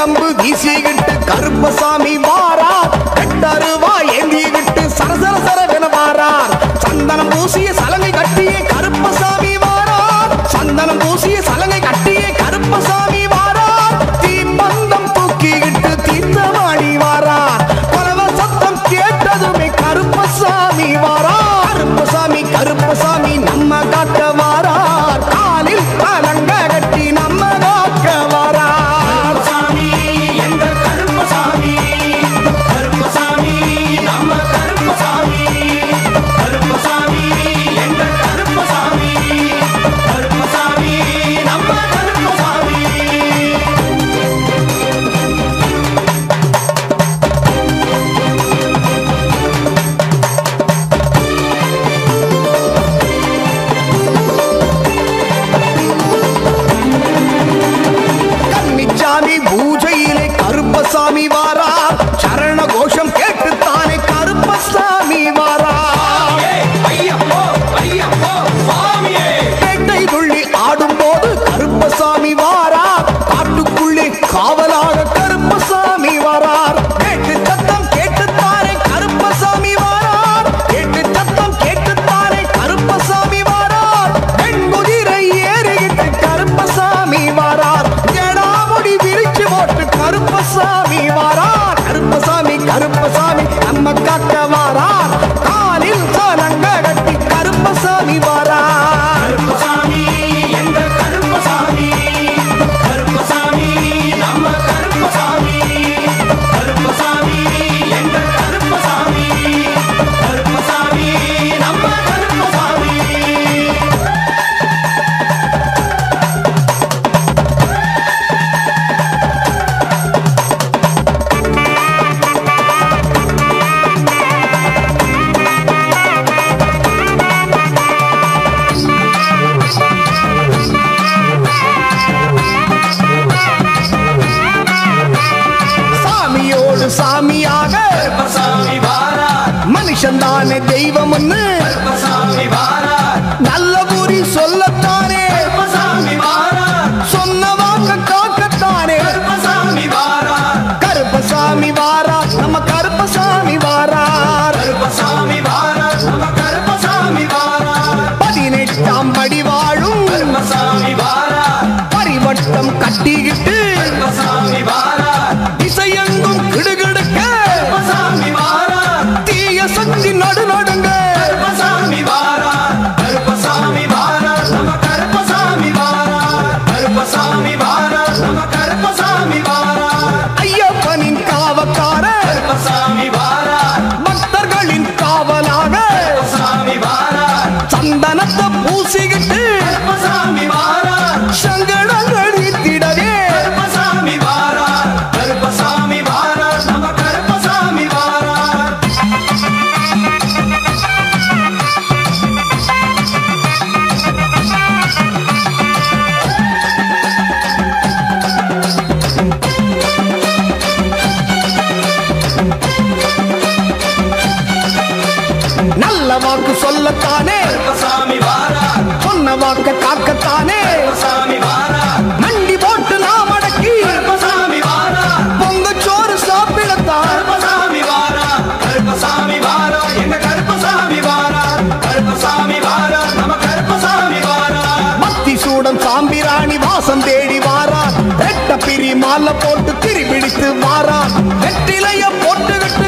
சிலம்பு வீசிக்கிட்டு கருப்பசாமி வாரார் எட்டருவா ஏந்திக்கிட்டு சரசர சரவென வாரார் சந்தனம் பூசிய சலங்கை கட்டிய கருப்பசாமி வாரார் சந்தனம் பூசிய சலங்கை கட்டிய கருப்பசாமி வாரார் தீப்பந்தம் தூக்கிக்கிட்டு தீர்த்தவாடி வாரார் பரவ சத்தம் கேட்டதுமே கருப்பசாமி வாரார் கருப்பசாமி கருப்பசாமி நம்ம காக்க வாரார் காலில் கலங்க கட்டி நம்ம காக்க வாரார் சாமி எங்கள் கருப்பசாமி கருப்பசாமி நம்ம கருப்பசாமி கருப்பசாமி எங்கள் கருப்பசாமி கருப்பசாமி நம்ம கருப்பசாமி கன்னிச்சாமி பூஜையிலே கருப்பசாமி வாரார் சரண கோஷம் கேட்டுத்தானே கருப்பசாமி வாரார் ஐயப்போ ஐயப்போ சுவாமியே பேட்டை துள்ளி ஆடும்போது கருப்பசாமி வாரார் காட்டுக்குள்ளே காவலாக கருப்பசாமி வாரார் கேட்டு சத்தம் கேட்டுத்தானே கருப்பசாமி வாரார் கேட்டு சத்தம் கேட்டுத்தானே கருப்பசாமி வாரார் வெண்குதிரை ஏறிக்கிட்டு கருப்பசாமி வாரார் ஜடாமுடி விரிச்சு போட்டு கருப்பசாமி வாரார் கருப்பசாமி கருப்பசாமி நம்ம காக்க வாரார் காலில் சலங்க கட்டி கருப்பசாமி வாரார் கருப்பசாமி எங்கள் கருப்பசாமி கருப்பசாமி நம்ம கருப்பசாமி கருப்பசாமி எங்கள் கருப்பசாமி கருப்பசாமி நம்ம கருப்பசாமி சாமியோடு சாமியாக கருப்பசாமி வாரார் மனுஷன் தானே தெய்வம்னு கருப்பசாமி வாரார் நல்ல குறி சொல்லத்தானே கருப்பசாமி வாரார் சொன்ன வாக்க காக்கத்தானே கருப்பசாமி வாரார் கருப்பசாமி வாரார் நம்ம கருப்பசாமி வாரார் கருப்பசாமி வாரார் நம்ம கருப்பசாமி வாரார் பதினெட்டாம் படி வாழும் கருப்பசாமி வாரார் பரிவட்டம் கட்டிக்கிட்டு கருப்பசாமி வாரார் திசையெங்கும் கிடுகிடுக்க கருப்பசாமி வாரார் தீய சக்தி நடு நடுங்க கருப்பசாமி வாரார் கருப்பசாமி வாரார் நம்ம கருப்பசாமி வாரார் கருப்பசாமி வாரார் நம்ம கருப்பசாமி வாரார் ஐயப்பனின் காவக்கார கருப்பசாமி வாரார் பக்தர்களின் காவலாக கருப்பசாமி வாரார் சந்தனத்தை பூசிக்கிட்டு கருப்பசாமி வாரார் சங்கடங்கள் நீத்திடவே கருப்பசாமி வாரார் கருப்பசாமி வாரார் நம்ம கருப்பசாமி வாரார் நல்ல வாக்கு சொல்லத்தானே கருப்பசாமி வாரார் சொன்ன வாக்க காக்கத்தானே கருப்பசாமி வாரார் மண்டி போட்டு நாம் அடக்கி கருப்பசாமி வாரார் பொங்கச்சோறு சாப்பிடத்தான் கருப்பசாமி வாரார் கருப்பசாமி வாரார் எங்க கருப்பசாமி வாரார் கருப்பசாமி வாரார் நம்ம கருப்பசாமி வாரார் மத்தி சூடம் சாம்பிராணி வாசம் தேடி வாரார் ரெட்ட பிரி மாலை போட்டு திரிபிடித்து வாரார் வெற்றிலைய போட்டுக்கிட்டு